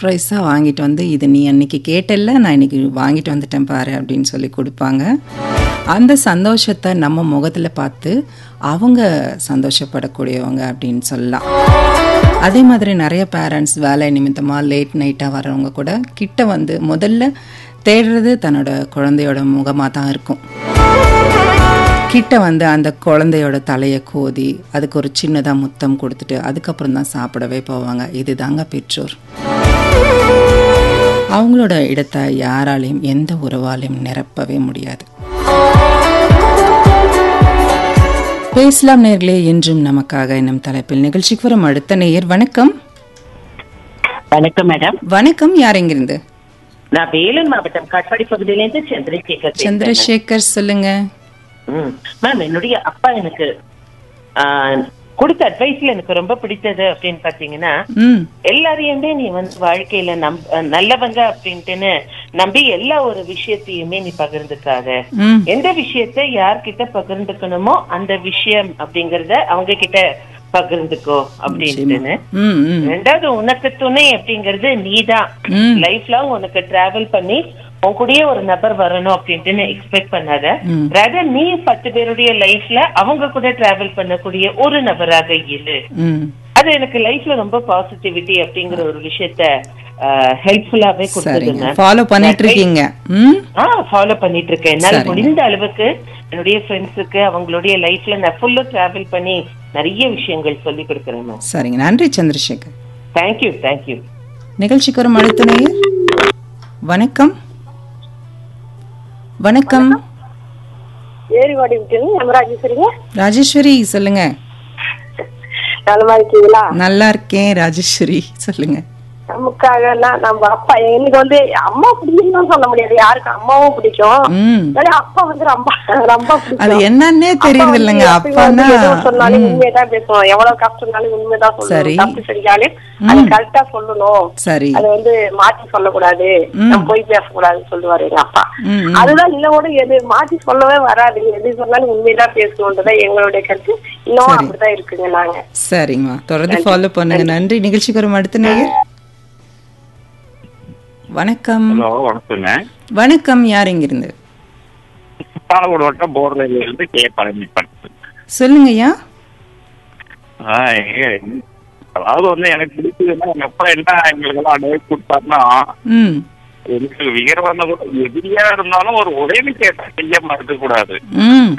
சர்ப்ரைஸாக வாங்கிட்டு வந்து இது நீ அன்னைக்கு கேட்டல்ல நான் இன்னைக்கு வாங்கிட்டு வந்துட்டேன் பாரு அப்படின்னு சொல்லி கொடுப்பாங்க அந்த சந்தோஷத்தை நம்ம முகத்தில் பார்த்து அவங்க சந்தோஷப்படக்கூடியவங்க அப்படின்னு சொல்லலாம் அதே மாதிரி நிறைய பேரண்ட்ஸ் வேலை நிமித்தமாக லேட் நைட்டாக வரவங்க கூட கிட்ட வந்து முதல்ல தேடுறது தன்னோட குழந்தையோட முகமாக தான் இருக்கும் கிட்ட வந்து அந்த குழந்தையோட தலையை கோதி அதுக்கு ஒரு சின்னதாக முத்தம் கொடுத்துட்டு அதுக்கப்புறம் தான் சாப்பிடவே போவாங்க இதுதாங்க பெற்றோர் அவங்களோட இடத்தை யாராலையும் எந்த உறவாலையும் நிரப்பவே முடியாது பேசலாம் நேர்களே என்றும் நமக்காக என்னும் தலைப்பில் நிகழ்ச்சிக்கு வரும் அடுத்த நேயர் வணக்கம் வணக்கம் மேடம் வணக்கம் யார் எங்கிருந்து நான் வேலூர் மாவட்டம் காட்பாடி பகுதியிலேருந்து சந்திரசேகர் பேசுறேன். சந்திரசேகர் சொல்லுங்க ம். மேம் என்னுடைய அப்பா எனக்கு ஆ, கொடுத்த அட்வைஸ்ல எனக்கு ரொம்ப பிடிச்சது அப்படின்னு பாத்தீங்கன்னா ம் எல்லாரையுமே நீ வந்து வாழ்க்கையில நம் நல்லவங்க அப்படின்ட்டுன்னு நம்பி எல்லா ஒரு விஷயத்தையுமே நீ பகிர்ந்துக்காத ம் எந்த விஷயத்த யார்கிட்ட பகிர்ந்துக்கணுமோ அந்த விஷயம் அப்படிங்கறத அவங்க கிட்ட பகிர்ந்துக்கோ அப்படின்ட்டுன்னு ம் ம் ரெண்டாவது உனக்கு துணை அப்படிங்கறது நீதான் ம். லைஃப் லாங் உனக்கு டிராவல் பண்ணி உன் கூடயே ஒரு நபர் வரணும் அப்படின்ட்டு எக்ஸ்பெக்ட் பண்ணாத ம். rather நீ பத்து பேருடைய லைஃப்ல அவங்க கூட டிராவல் பண்ணக்கூடிய ஒரு நபராக இரு ம் அது எனக்கு லைஃப்ல ரொம்ப பாசிட்டிவிட்டி அப்படிங்கிற ஒரு விஷயத்த ஹெல்ப்ஃபுல்லாவே கொடுத்தது சரிங்க மேம் ஃபாலோ பண்ணிட்டு இருக்கீங்க ம் ஆ ஃபாலோ பண்ணிட்டு இருக்கேன் என்னால சரிங்க. முடிந்த அளவுக்கு என்னுடைய ஃப்ரெண்ட்ஸுக்கு அவங்களுடைய லைஃப்ல நான் ஃபுல்லா டிராவல் பண்ணி நிறைய விஷயங்கள் சொல்லி கொடுக்குறேன் மேம் சரிங்க நன்றி சந்திரசேகர் தேங்க்யூ தேங்க்யூ நிகழ்ச்சிக்கு வரும் அடுத்த நேயர் வணக்கம் வணக்கம் ஏரிவாடி விட்டு நம்ம ராஜேஸ்வரிங்க ராஜேஸ்வரி சொல்லுங்க நலமா இருக்கீங்களா நல்லா இருக்கேன் ராஜேஸ்வரி சொல்லுங்க நமக்காக நம்ம அப்பா எனக்கு வந்து அம்மா பிடிக்கும்னு சொல்ல முடியாது யாருக்கு அம்மாவும் பிடிக்கும் ம் ஆனா அப்பா வந்து ரொம்ப ரொம்ப பிடிக்கும் அது என்னன்னே அப்பா தெரியுது வந்து இல்லைங்க எப்பயும் அப்பான்னா வந்து எது சொன்னாலும் ம், உண்மையதான் பேசுவோம் எவ்வளவு கஷ்டம்னாலும் உண்மைதான் சரி. சொல்லணும் தப்பு செஞ்சாலும் அது கரெக்டா சொல்லணும் சரி அது வந்து மாத்தி சொல்லக்கூடாது நம்ம போய் பேசக்கூடாதுன்னு சொல்லுவாரு எங்க அப்பா ம், ம். அதுதான் இன்னோட எது மாத்தி சொல்லவே வராது எது சொன்னாலும் உண்மையதான் பேசணும்ன்றதான் எங்களுடைய கருத்து இன்னும் சரி. அப்படிதான் இருக்குங்க நாங்க சரிங்கம்மா தொடர்ந்து ஃபாலோ பண்ணுங்க நன்றி நிகழ்ச்சிக்கு வரும் அடுத்த நேயர் வணக்கம் ஹலோ வணக்கங்க வணக்கம் யார் எங்கிருந்து பாலக்கோடு வட்டம் போர்லையில இருந்து கே பழனிப்பன் சொல்லுங்கய்யா ஆ, ஏங்க, அதாவது வந்து எனக்கு பிடிச்சதுன்னா எங்க அப்பா என்ன எங்களுக்கெல்லாம் அட்வைஸ் கொடுத்தாருன்னா ம் எனக்கு விகர வந்த கூட எதிரியா இருந்தாலும் ஒரு உதவி கேட்டா செய்யாம இருக்க கூடாது ம்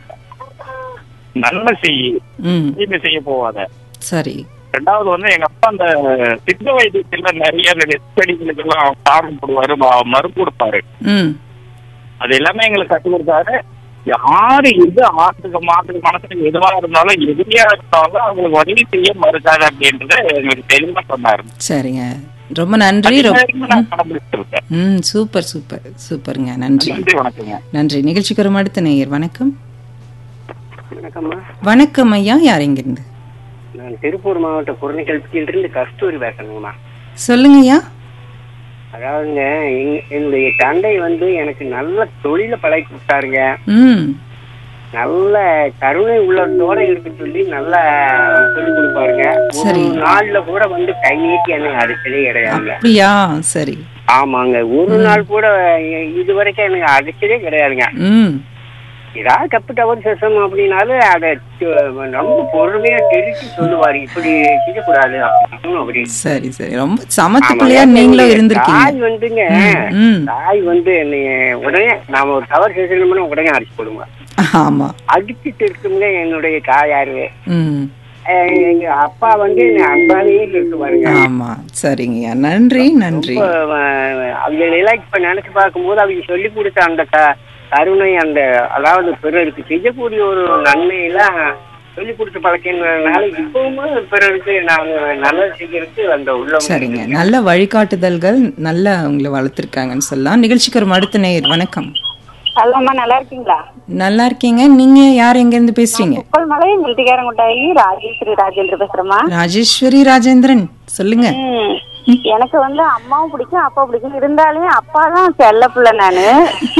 நல்ல செய் ம் தீமை செய்ய போவாத சரி ரெண்டாவது வந்து எங்க அப்பா அந்த சித்த வைத்தியத்துல நிறைய நெருக்கடிகளுக்கு எல்லாம் காரணம் போடுவாரு ம- மருந்து கொடுப்பாரு ம் அது எல்லாமே எங்களுக்கு கற்றுக் கொடுத்தாரு யாரு எது ஆட்டுக்கு மாட்டுக்கு மனசுக்கு எதுவா இருந்தாலும் எதிரியா இருந்தாலும் அவங்களுக்கு உதவி செய்ய மறுக்காது அப்படின்றத எங்களுக்கு தெளிவா சொன்னாரு சரிங்க ரொம்ப நன்றி அது ரொம்ப வரைக்கும் நான் கடைபிடிச்சிட்டு இருக்கேன் ம் சூப்பர் சூப்பர் சூப்பருங்க நன்றி நன்றி வணக்கங்க நன்றி நிகழ்ச்சிக்கு வரும் அடுத்த நேயர் வணக்கம் வணக்கம்மா வணக்கம் ஐயா யார் எங்கிருந்து நான் திருப்பூர் மாவட்ட குரணைக்கல்வியிலிருந்து கஸ்தூரி பேசணுங்கம்மா சொல்லுங்கய்யா அதாவதுங்க எங்க- என்னுடைய தந்தை வந்து எனக்கு நல்ல தொழில பழகி கொடுத்தாருங்க ம் நல்ல கருணை உள்ளத்தோட இருக்கு சொல்லி நல்லா சொல்லி கொடுப்பாருங்க ஒரு சரி. நாள்ல கூட வந்து கை நீட்டி எனக்கு அடிச்சதே கிடையாதுங்க அப்படியா சரி ஆமாங்க ஒரு நாள் கூட இ- இது வரைக்கும் எனக்கு அடிச்சதே கிடையாதுங்க ம் ஏதாவது தப்பு தவறு செசம் அப்படின்னாலும் அதை து- ரொம்ப பொறுமையா திருச்சி சொல்லுவாரு இப்படி செய்யக்கூடாது அப்படின்னு அப்படி சரி சரி ரொம்ப சமத்து ஆமாங்க. பிள்ளையா நீங்களும் இருந்திருக்கீங்க தாய் வந்துங்க ம், ம் தாய் வந்து என்னைய உடனே நாம ஒரு தவறு செய்யணும்னா உடனே அடிச்சு போடுங்க ஆமா அடிச்சுட்டு இருக்குங்க என்னுடைய தாயாரு ம் அஹ் எங்க அப்பா வந்து என்னை அன்பாலேயே பேசுவாருங்க ஆமா சரிங்கய்யா நன்றி நன்றி இப்ப, அஹ், அவங்க எல்லாம் இப்ப நினைச்சு பார்க்கும்போது அவங்க சொல்லி கொடுத்த அந்த க- கருணை அந்த அதாவது பிறருக்கு செய்யக்கூடிய ஒரு நன்மையெல்லாம் சொல்லி கொடுத்த பழக்கினால இப்பவும் பிறருக்கு நாங்க நல்லது செய்யறதுக்கு அந்த உள்ள சரிங்க நல்ல வழிகாட்டுதல்கள் நல்ல உங்களை வளர்த்துருக்காங்கன்னு சொல்லலாம் நிகழ்ச்சிக்கு வரும் அடுத்த நேயர் வணக்கம் ஹலோம்மா நல்லா இருக்கீங்களா நல்லா இருக்கீங்க நீங்க யார் எங்க இருந்து பேசுறீங்க உப்பல் மலை மில்டிகாரங்குட்டாயி ராஜேஸ்வரி ராஜேந்திர பேசுறேம்மா ராஜேஸ்வரி ராஜேந்திரன் சொல்லுங்க ம். எனக்கு வந்து அம்மாவும் பிடிக்கும் அப்பா பிடிக்கும் இருந்தாலும் அப்பா தான் செல்ல பிள்ளை நானு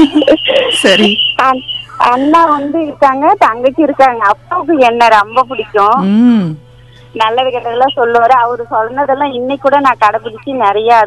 சரி அண்- அண்ணா வந்து இருக்காங்க தங்கச்சி இருக்காங்க அப்பாவுக்கு என்ன ரொம்ப பிடிக்கும் ம் நல்லது கெட்டதெல்லாம் சொல்லுவாரு அவரு சொன்னதெல்லாம் இன்னைக்கு கூட நான் கடைபிடிச்சு நிறைய